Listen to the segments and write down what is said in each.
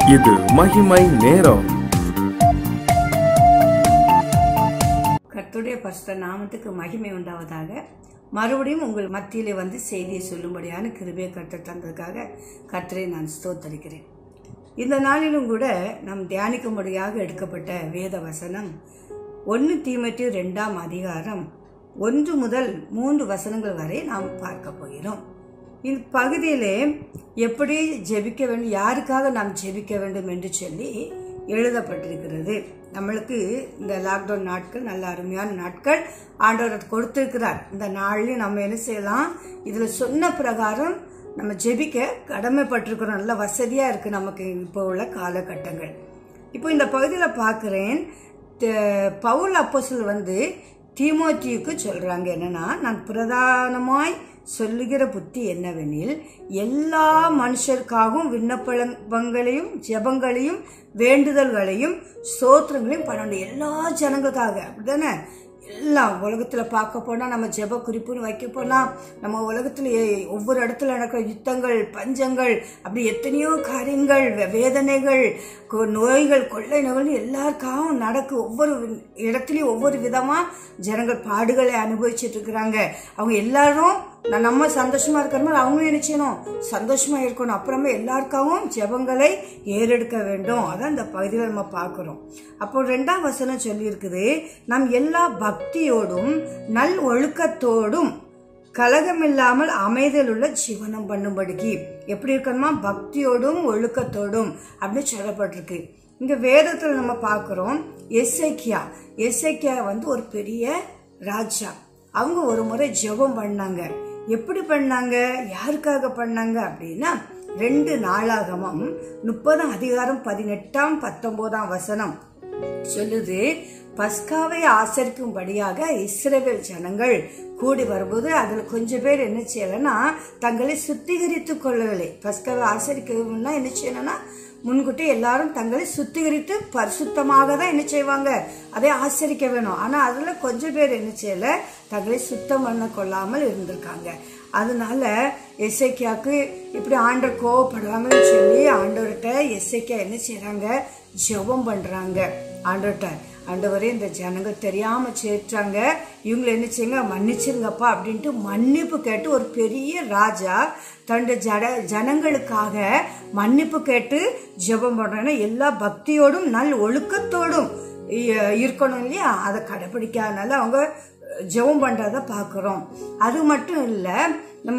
இது மகிமை நேரம் கர்த்தருடைய பரிசுத்த நாமத்துக்கு மகிமை உண்டாவதாக மறுபடியும் உங்கள் மத்தியிலே வந்து செய்தியை சொல்லும்படியான கிருபையை கர்த்தர் தந்ததுக்காக கர்த்தரை நான் ஸ்தோத்தரிக்கிறேன் இந்த நாளிலும் கூட நாம் தியானிக்கும்படியாக எடுக்கப்பட்ட வேத வசனம் ஒன்று தீமட்டி ரெண்டாம் அதிகாரம் ஒன்று முதல் மூன்று வசனங்கள் வரை நாம் பார்க்க போகிறோம் இந்த பகுதியிலே எப்படி ஜெபிக்க வேண்டும் யாருக்காக நாம் ஜெபிக்க வேண்டும் என்று சொல்லி எழுதப்பட்டிருக்கிறது நம்மளுக்கு இந்த லாக்டவுன் நாட்கள் நல்ல அருமையான நாட்கள் ஆண்டவர் கொடுத்திருக்கிறார் இந்த நாள்லயும் நம்ம என்ன செய்யலாம் இதுல சொன்ன பிரகாரம் நம்ம ஜெபிக்க கடமைப்பட்டிருக்கிறோம் நல்ல வசதியா இருக்கு நமக்கு இப்போ உள்ள காலகட்டங்கள் இப்போ இந்த பகுதியில் பார்க்குறேன் பவுல் அப்போஸ்தலர் வந்து தீமோத்தியுக்கு சொல்றாங்க என்னன்னா நான் பிரதானமாய் சொல்லுகிற புத்தி என்னவெனில் எல்லா மனுஷருக்காகவும் விண்ணப்பங்களையும் ஜெபங்களையும் வேண்டுதல்களையும் ஸ்தோத்திரங்களையும் பண்ணணும் எல்லா ஜனங்களுக்காக அப்படிதானே எல்லாம் உலகத்தில் பார்க்க போனால் நம்ம ஜெப குறிப்புன்னு வைக்க போனால் நம்ம உலகத்தில் எ- ஒவ்வொரு இடத்துல நடக்கிற யுத்தங்கள் பஞ்சங்கள் அப்படி எத்தனையோ காரியங்கள் வே- வேதனைகள் கொ- நோய்கள் கொள்ளை நோய்கள் எல்லாருக்காகவும் நடக்கு ஒவ்வொரு இடத்துலையும் ஒவ்வொரு விதமாக ஜனங்கள் பாடுகளை அனுபவிச்சுட்டு இருக்கிறாங்க அவங்க எல்லாரும் நான் நம்ம சந்தோஷமா இருக்கிற மாதிரி அவங்களும் என்ன செய்யணும் சந்தோஷமா இருக்கணும் அப்புறமே எல்லாருக்காகவும் ஜெபங்களை ஏறெடுக்க வேண்டும் அதான் இந்த பகுதியில் நம்ம பார்க்கிறோம் அப்போ ரெண்டாம் வசனம் சொல்லி இருக்குது நாம் எல்லா பக்தியோடும் நல் ஒழுக்கத்தோடும் கலகமில்லாமல் அமைதல் உள்ள ஜீவனம் பண்ணும்படிக்கு எப்படி இருக்கணுமா பக்தியோடும் ஒழுக்கத்தோடும் அப்படின்னு சொல்லப்பட்டிருக்கு இங்க வேதத்துல நம்ம பார்க்கிறோம் எஸ்ஐக்கியா எஸ்ஐக்கியா வந்து ஒரு பெரிய ராஜா அவங்க ஒரு முறை ஜெபம் பண்ணாங்க எப்படி பண்ணாங்க யாருக்காக பண்ணாங்க அப்படின்னா ரெண்டு நாளாகமம் முப்பதாம் அதிகாரம் பதினெட்டாம் பத்தொன்பதாம் வசனம் சொல்லுது பஸ்காவை ஆசரிக்கும்படியாக இஸ்ரவேல் ஜனங்கள் கூடி வரும்போது அதுல கொஞ்சம் பேர் என்ன செய்யலைன்னா தங்களை சுத்திகரித்துக் கொள்ளவில்லை பஸ்காவை ஆசரிக்கணும்னா என்ன செய்யணும்னா முன்கூட்டி எல்லாரும் தங்களை சுத்திகரித்து பரிசுத்தமாக தான் என்ன செய்வாங்க அதை ஆசரிக்க வேணும் ஆனா அதுல கொஞ்சம் பேர் என்ன செய்யல தங்களை சுத்தம் பண்ண கொள்ளாமல் இருந்திருக்காங்க அதனால எஸ்ஐக்கியாக்கு இப்படி ஆண்டவர் கோவப்படுவாங்கன்னு சொல்லி ஆண்டவர்கிட்ட எஸ்ஐக்கியா என்ன செய்றாங்க ஜெபம் பண்றாங்க ஆண்டவர்கிட்ட ஆண்டவரே இந்த ஜனங்கள் தெரியாம சேர்த்தாங்க இவங்களை என்ன செய்யுங்க மன்னிச்சிருங்கப்பா அப்படின்ட்டு மன்னிப்பு கேட்டு ஒரு பெரிய ராஜா தன்னுடைய ஜட ஜனங்களுக்காக மன்னிப்பு கேட்டு ஜெபம் பண்றாங்க எல்லா பக்தியோடும் நல் ஒழுக்கத்தோடும் இ- இருக்கணும் இல்லையா அதை கடைபிடிக்காதனால அவங்க ஜெபம் பண்றத பார்க்குறோம் அது மட்டும் இல்லை நம்ம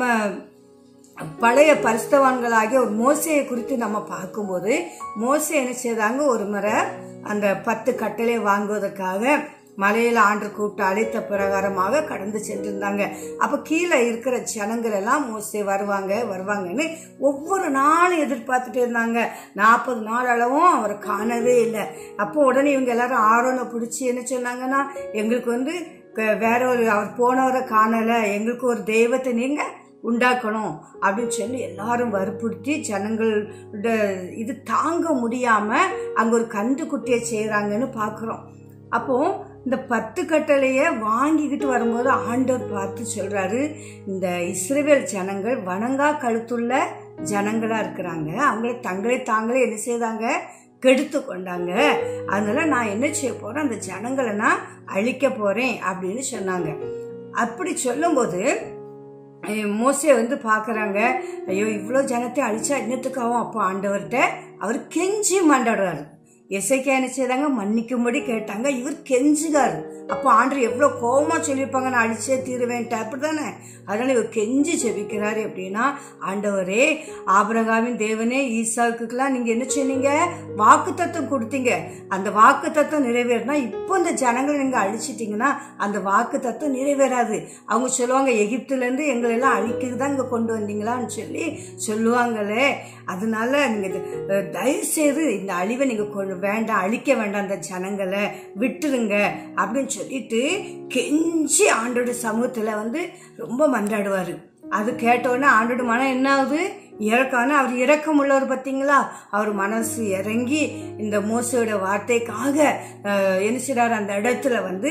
பழைய பரிசுத்தவான்களாகிய ஒரு மோசையை குறித்து நம்ம பார்க்கும்போது மோசை என்ன செய்தாங்க ஒரு முறை அந்த பத்து கட்டளை வாங்குவதற்காக மலையில ஆண்டு கூப்பிட்டு அழைத்த பிரகாரமாக கடந்து சென்றிருந்தாங்க அப்ப கீழே இருக்கிற ஜனங்கள் எல்லாம் மோசே வருவாங்க வருவாங்கன்னு ஒவ்வொரு நாளும் எதிர்பார்த்துட்டே இருந்தாங்க நாற்பது நாள் அளவும் அவரை காணவே இல்லை அப்போ உடனே இவங்க எல்லாரும் ஆரோனை பிடிச்சி என்ன சொன்னாங்கன்னா எங்களுக்கு வந்து க- வேற ஒரு அவர் போனவரை காணல எங்களுக்கு ஒரு தெய்வத்தை நீங்க உண்டாக்கணும் அப்படின்னு சொல்லி எல்லாரும் வற்புறுத்தி ஜனங்களோட இது தாங்க முடியாம அங்க ஒரு கன்று குட்டியை செய்யறாங்கன்னு பாக்குறோம் அப்போ இந்த பத்து கட்டளைய வாங்கிக்கிட்டு வரும்போது ஆண்டவர் பார்த்து சொல்றாரு இந்த இஸ்ரவேல் ஜனங்கள் வணங்கா கழுத்துள்ள ஜனங்களா இருக்கிறாங்க அவங்கள தங்களை தாங்களே என்ன செய்தாங்க கெடுத்து கொண்டாங்க அதனால நான் என்ன செய்ய போறேன் அந்த ஜனங்களை நான் அழிக்க போறேன் அப்படின்னு சொன்னாங்க அப்படி சொல்லும்போது ஐயோ, மோசே வந்து பார்க்கறாங்க ஐயோ இவ்வளோ ஜனத்தை அழிச்சா என்னத்துக்காகவும் அப்போ ஆண்டவர்கிட்ட அவர் கெஞ்சி மண்டாடுறாரு எசைக்கா என்ன செய்தாங்க மன்னிக்கும்படி கேட்டாங்க இவர் கெஞ்சுகாரு அப்போ ஆண்டவர் எவ்வளோ கோவமா சொல்லியிருப்பாங்க நான் அழிச்சே தீருவேன்ட்டு அப்படிதானே அதனால இவர் கெஞ்சி ஜெபிக்கிறாரு அப்படின்னா ஆண்டவரே ஆபிரகாமின் தேவனே ஈசாக்குக்கெல்லாம் நீங்க என்ன சொன்னீங்க வாக்கு தத்துவம் கொடுத்தீங்க அந்த வாக்கு தத்துவம் நிறைவேறினா இப்போ இந்த ஜனங்களை நீங்க அழிச்சிட்டீங்கன்னா அந்த வாக்கு தத்துவம் நிறைவேறாது அவங்க சொல்லுவாங்க எகிப்துல இருந்து எங்களை எல்லாம் அழிக்கிறது தான் இங்க கொண்டு வந்தீங்களான்னு சொல்லி சொல்லுவாங்களே அதனால நீங்க இது, அஹ், தயவு செய்து இந்த அழிவை நீங்க கொண்டு வேண்டாம் அழிக்க வேண்டாம் அந்த ஜனங்களை விட்டுருங்க அப்படின்னு சொல்லிட்டு கெஞ்சி ஆண்டோட சமூகத்துல வந்து ரொம்ப மன்றாடுவாரு அது கேட்டோன்னே ஆண்டோட மனம் என்ன ஆகுது இறக்கான அவர் இரக்கம் உள்ளவர் பார்த்தீங்களா அவர் மனசு இறங்கி இந்த மோசையோட வார்த்தைக்காக அஹ், என்ன செய்றாரு அந்த இடத்துல வந்து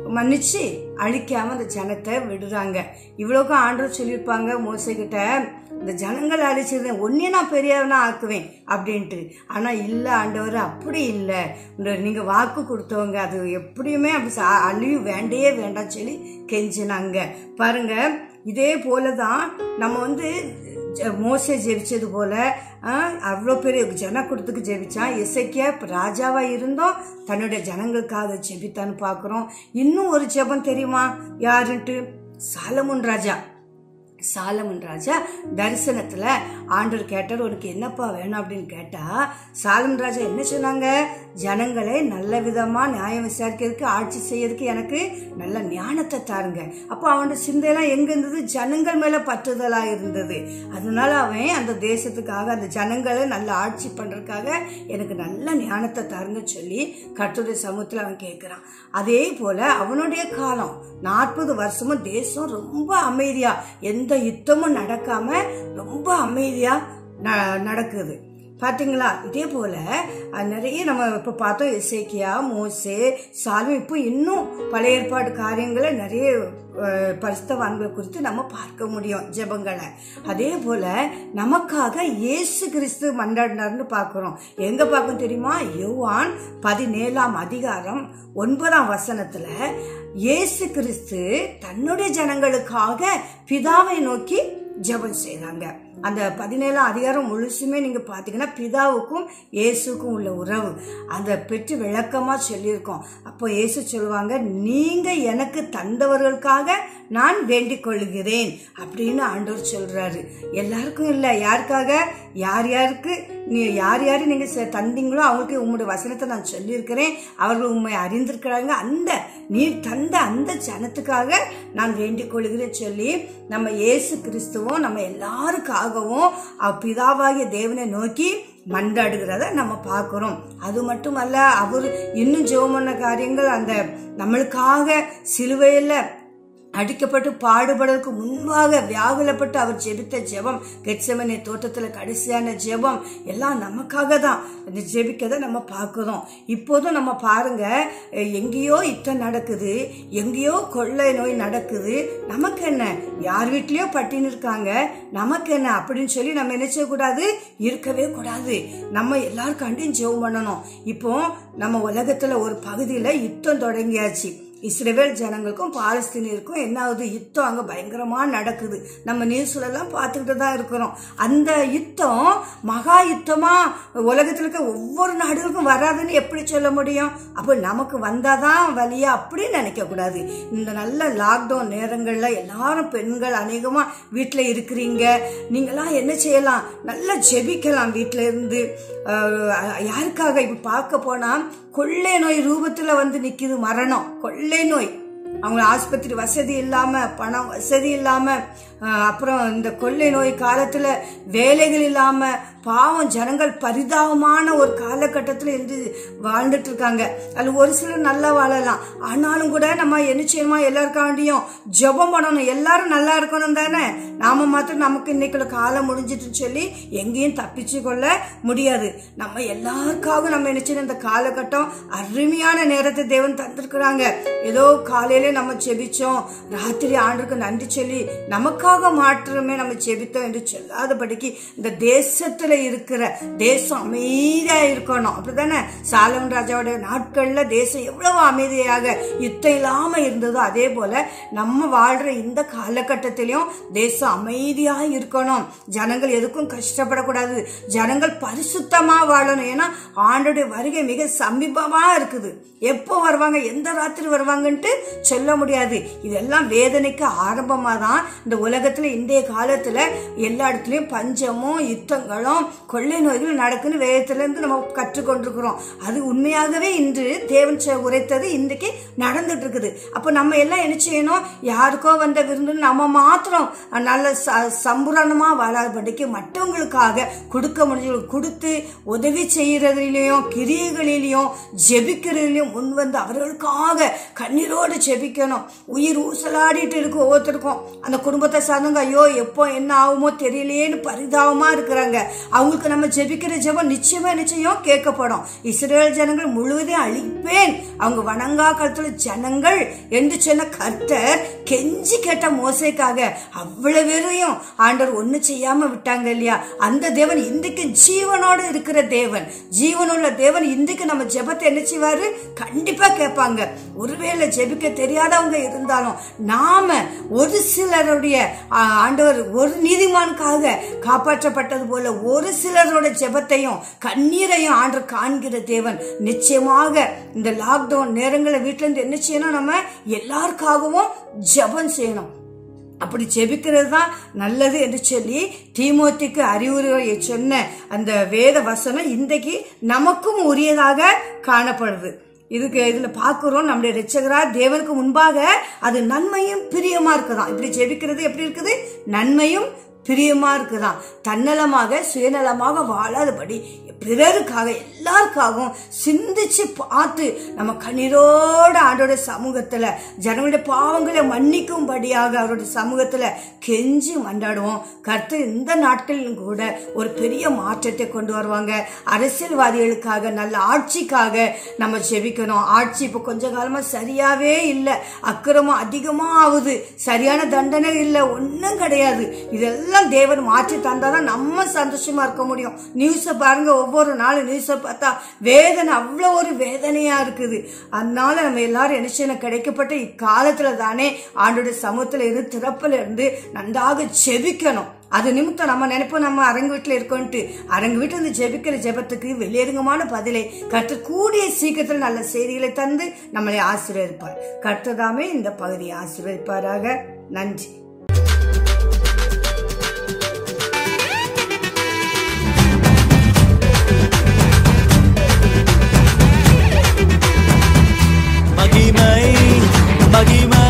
மன்னிச்சு அழிக்காம அந்த ஜனத்தை விடுறாங்க இவ்வளோக்கும் ஆண்டவர் சொல்லியிருப்பாங்க மோசைக்கிட்ட இந்த ஜனங்களை அழிச்சிருந்தேன் ஒன்னே நான் பெரியவனா ஆக்குவேன் அப்படின்ட்டு ஆனா இல்ல ஆண்டவர் அப்படி இல்லை நீங்க வாக்கு கொடுத்தவங்க அது எப்படியுமே அப்படி சா- அழிவு வேண்டையே வேண்டாம் சொல்லி கெஞ்சினாங்க பாருங்க இதே போலதான் நம்ம வந்து ஜ- மோசே ஜெபிச்சது போல அவ்வளோ பெரிய ஜனக்கூட்டத்துக்கு ஜெபிச்சான் இசைக்கியா இப்போ ராஜாவா இருந்தோம் தன்னுடைய ஜனங்களுக்காக ஜெபித்தான்னு பார்க்குறோம் இன்னும் ஒரு ஜெபம் தெரியுமா யாருன்ட்டு சாலமுன் ராஜா சாலமன் ராஜா தரிசனத்துல ஆண்டவர் கேட்டார் உனக்கு என்னப்பா வேணும் அப்படின்னு கேட்டா சாலமன் ராஜா என்ன சொன்னாங்க ஜனங்களை நல்ல விதமா நியாயம் விசாரிக்கிறதுக்கு ஆட்சி செய்யறதுக்கு எனக்கு நல்ல ஞானத்தை தாருங்க அப்போ அவனோட சிந்தையெல்லாம் எங்க இருந்தது ஜனங்கள் மேல பற்றுதலா இருந்தது அதனால அவன் அந்த தேசத்துக்காக அந்த ஜனங்களை நல்ல ஆட்சி பண்றதுக்காக எனக்கு நல்ல ஞானத்தை தாருங்க சொல்லி கர்த்தருடைய சமூகத்துல அவன் கேட்கிறான் அதே போல அவனுடைய காலம் நாற்பது வருஷமும் தேசம் ரொம்ப அமைதியா எந்த யுத்தமும் நடக்காம ரொம்ப அமைதியா ந- நடக்குது பாத்தீங்களா இதே போல அஹ், நிறைய நம்ம இப்ப பார்த்தோம் இசைக்கியா மோசே சாலும் இப்போ இன்னும் பழைய ஏற்பாடு காரியங்களை நிறைய அஹ், பரிசுத்தவான்களை குறித்து நம்ம பார்க்க முடியும் ஜெபங்களை அதே போல நமக்காக இயேசு கிறிஸ்து மன்றாடினார்னு பார்க்கிறோம் எங்க பார்க்கணும் தெரியுமா யோவான் பதினேழாம் அதிகாரம் ஒன்பதாம் வசனத்துல இயேசு கிறிஸ்து தன்னுடைய ஜனங்களுக்காக பிதாவை நோக்கி ஜெபம் செய்றாங்க அந்த பதினேழாம் அதிகாரம் முழுசுமே நீங்க பாத்தீங்கன்னா பிதாவுக்கும் இயேசுக்கும் உள்ள உறவு அந்த பெற்று விளக்கமா சொல்லியிருக்கோம் அப்போ இயேசு சொல்லுவாங்க நீங்க எனக்கு தந்தவர்களுக்காக நான் வேண்டிக் கொள்கிறேன் அப்படின்னு ஆண்டவர் சொல்றாரு எல்லாருக்கும் இல்ல யாருக்காக யார் யாருக்கு நீ யார் யாரு நீங்க செ- தந்தீங்களோ அவங்களுக்கு உங்களுடைய வசனத்தை நான் சொல்லியிருக்கிறேன் அவர்கள் உண்மை அறிந்திருக்கிறாங்க அந்த நீ தந்த அந்த ஜனத்துக்காக நான் வேண்டிக் கொள்கிறேன் சொல்லி நம்ம இயேசு கிறிஸ்துவும் நம்ம எல்லாருக்காகவும் அவ் பிதாவாகிய தேவனை நோக்கி மன்றாடுகிறத நம்ம பார்க்கிறோம் அது மட்டுமல்ல அவர் இன்னும் ஜெபம் பண்ண காரியங்கள் அந்த நம்மளுக்காக சிலுவையில அடிக்கப்பட்டு பாடுபடுறதுக்கு முன்பாக வியாகுலப்பட்டு அவர் ஜெபித்த ஜெபம் கெட்சமனே தோட்டத்துல கடைசியான ஜெபம் எல்லாம் நமக்காக தான் இந்த ஜெபிக்கதை நம்ம பார்க்கிறோம் இப்போதும் நம்ம பாருங்க அஹ், எங்கேயோ யுத்தம் நடக்குது எங்கேயோ கொள்ளை நோய் நடக்குது நமக்கு என்ன யார் வீட்லயோ பட்டினி இருக்காங்க நமக்கு என்ன அப்படின்னு சொல்லி நம்ம என்ன செய்யக்கூடாது இருக்கவே கூடாது நம்ம எல்லாருக்காண்டியும் ஜெபம் பண்ணணும் இப்போ நம்ம உலகத்துல ஒரு பகுதியில யுத்தம் தொடங்கியாச்சு இஸ்ரேல் ஜனங்களுக்கும் பாலஸ்தீனியருக்கும் என்ன ஆகுது யுத்தம் அங்க பயங்கரமா நடக்குது நம்ம நியூஸ்ல எல்லாம் பார்த்துக்கிட்டு தான் இருக்கிறோம் அந்த யுத்தம் மகா யுத்தமா உலகத்துல இருக்க ஒவ்வொரு நாடுகளுக்கும் வராதுன்னு எப்படி சொல்ல முடியும் அப்போ நமக்கு வந்தாதான் வழியா அப்படின்னு நினைக்க கூடாது இந்த நல்ல லாக்டவுன் நேரங்கள்ல எல்லாரும் பெண்கள் அநேகமா வீட்டுல இருக்கிறீங்க நீங்களாம் என்ன செய்யலாம் நல்லா ஜெபிக்கலாம் வீட்டுல இருந்து அஹ், யாருக்காக இப்ப பார்க்க போனா கொள்ளை நோய் ரூபத்துல வந்து நிக்குது மரணம் கொள்ளை நோய் அவங்க ஆஸ்பத்திரி வசதி இல்லாம பணம் வசதி இல்லாம அஹ், அப்புறம் இந்த கொள்ளை நோய் காலத்துல வேலைகள் இல்லாம பாவம் ஜனங்கள் பரிதாபமான ஒரு காலகட்டத்துல இருந்து வாழ்ந்துட்டு இருக்காங்க அதுல ஒரு சிலர் நல்லா வாழலாம் ஆனாலும் கூட நம்ம என்ன செய்யணுமா எல்லாருக்காண்டியும் ஜெபம் பண்ணணும் எல்லாரும் நல்லா இருக்கணும் தானே நாம மாத்திரம் நமக்கு இன்னைக்குள்ள காலம் முடிஞ்சிட்டுன்னு சொல்லி எங்கேயும் தப்பிச்சு கொள்ள முடியாது நம்ம எல்லாருக்காகவும் நம்ம என்ன செய்யணும் இந்த காலகட்டம் அருமையான நேரத்தை தேவன் தந்திருக்கிறாங்க ஏதோ காலையில நம்ம செபிச்சோம் ராத்திரி ஆண்டுக்கு நன்றி சொல்லி நமக்காக மாற்றமே நம்ம செபித்தோம் என்று சொல்லாதபடிக்கு இந்த தேசத்துல இருக்கிற தேசம் அமைதியா இருக்கணும் அப்படிதானே சாலவன் ராஜாவோட நாட்கள்ல தேசம் எவ்வளவு அமைதியாக யுத்தம் இல்லாம இருந்ததோ அதே போல நம்ம வாழ்ற இந்த காலகட்டத்திலையும் தேசம் அமைதியா இருக்கணும் ஜனங்கள் எதுக்கும் கஷ்டப்படக்கூடாது ஜனங்கள் பரிசுத்தமா வாழணும் ஏன்னா ஆண்டோடைய வருகை மிக சமீபமா இருக்குது எப்போ வருவாங்க எந்த ராத்திரி வருவாங்கன்ட்டு சொல்ல முடியாது இதெல்லாம் வேதனைக்கு ஆரம்பமா தான் இந்த உலகத்துல இன்றைய காலத்துல எல்லா இடத்துலயும் பஞ்சமும் யுத்தங்களும் கொள்ளை நோய்கள் நடக்குன்னு வேதத்துல இருந்து நம்ம கற்றுக்கொண்டிருக்கிறோம் அது உண்மையாகவே இன்று தேவன் சொ- உரைத்தது இன்றைக்கு நடந்துட்டு இருக்குது அப்போ நம்ம எல்லாம் என்ன செய்யணும் யாருக்கோ வந்த விருந்து நம்ம மாத்திரம் நல்ல ச- சம்பூரணமா வாழாதபடிக்கு மற்றவங்களுக்காக கொடுக்க முடிஞ்ச கொடுத்து உதவி செய்யறதுலயும் கிரியைகளிலையும் ஜெபிக்கிறதுலயும் முன் வந்து அவர்களுக்காக கண்ணீரோடு ஜெபிக்க ஜெபிக்கணும் உயிர் ஊசலாடிட்டு இருக்கு ஒவ்வொருத்தருக்கும் அந்த குடும்பத்தை சார்ந்தவங்க ஐயோ எப்போ என்ன ஆகுமோ தெரியலையேன்னு பரிதாபமா இருக்கிறாங்க அவங்களுக்கு நம்ம ஜெபிக்கிற ஜெபம் நிச்சயமா நிச்சயம் கேட்கப்படும் இஸ்ரேல் ஜனங்கள் முழுவதையும் அழிப்பேன் அவங்க வணங்கா காலத்துல ஜனங்கள் என்று சொன்ன கர்த்தர் கெஞ்சி கேட்ட மோசைக்காக அவ்வளவு பேரையும் ஆண்டவர் ஒண்ணு செய்யாம விட்டாங்க இல்லையா அந்த தேவன் இன்றைக்கு ஜீவனோடு இருக்கிற தேவன் ஜீவனுள்ள தேவன் இன்றைக்கு நம்ம ஜெபத்தை என்ன செய்வாரு கண்டிப்பா கேட்பாங்க ஒருவேளை ஜெபிக்க தெரியாதவங்க இருந்தாலும் நாம ஒரு சிலருடைய ஆ, ஆண்டவர் ஒரு நீதிமானுக்காக காப்பாற்றப்பட்டது போல ஒரு சிலரோட ஜெபத்தையும் கண்ணீரையும் ஆண்டவர் காண்கிற தேவன் நிச்சயமாக இந்த லாக்டவுன் நேரங்களில் வீட்டுல இருந்து என்ன செய்யணும் நம்ம எல்லாருக்காகவும் ஜெபம் செய்யணும் அப்படி ஜெபிக்கிறது தான் நல்லது என்று சொல்லி தீமோத்திக்கு அறிவுரை சொன்ன அந்த வேத வசனம் இன்றைக்கு நமக்கும் உரியதாக காணப்படுது இதுக்கு இதுல பார்க்கிறோம் நம்முடைய ரட்சகரா தேவனுக்கு முன்பாக அது நன்மையும் பிரியமா இருக்குதாம் இப்படி ஜெபிக்கிறது எப்படி இருக்குது நன்மையும் பிரியமா இருக்குதாம் தன்னலமாக சுயநலமாக வாழாதபடி பிறருக்காக எல்லாருக்காகவும் சிந்திச்சு பார்த்து நம்ம கண்ணீரோட ஆண்டோட சமூகத்துல ஜனங்களுடைய பாவங்களை மன்னிக்கும்படியாக அவருடைய சமூகத்துல கெஞ்சி மண்டாடுவோம் கர்த்தர் இந்த நாட்களிலும் கூட ஒரு பெரிய மாற்றத்தை கொண்டு வருவாங்க அரசியல்வாதிகளுக்காக நல்ல ஆட்சிக்காக நம்ம ஜெபிக்கணும் ஆட்சி இப்போ கொஞ்ச காலமா சரியாவே இல்லை அக்கிரமம் அதிகமா ஆகுது சரியான தண்டனை இல்லை ஒன்றும் கிடையாது இதெல்லாம் தேவன் மாற்றி தந்தாதான் நம்ம சந்தோஷமா இருக்க முடியும் நியூஸை பாருங்க ஒவ்வொரு நாளும் நியூஸை பார்த்தா வேதனை அவ்வளோ ஒரு வேதனையா இருக்குது அதனால நம்ம எல்லாரும் என்ன செய்யணும் கிடைக்கப்பட்ட இக்காலத்துல தானே ஆண்டோட சமூகத்துல இருந்து திறப்புல இருந்து நன்றாக ஜெபிக்கணும் அது நிமித்தம் நம்ம நினைப்போம் நம்ம அரங்கு வீட்டில் இருக்கோன்ட்டு அரங்கு வீட்டில் இருந்து ஜெபிக்கிற ஜெபத்துக்கு வெளியேறுங்கமான பதிலை கற்று கூடிய சீக்கிரத்தில் நல்ல செய்திகளை தந்து நம்மளை ஆசீர்வதிப்பார் கர்த்ததாமே இந்த பகுதியை ஆசீர்வதிப்பாராக நன்றி மகிமை மகிமை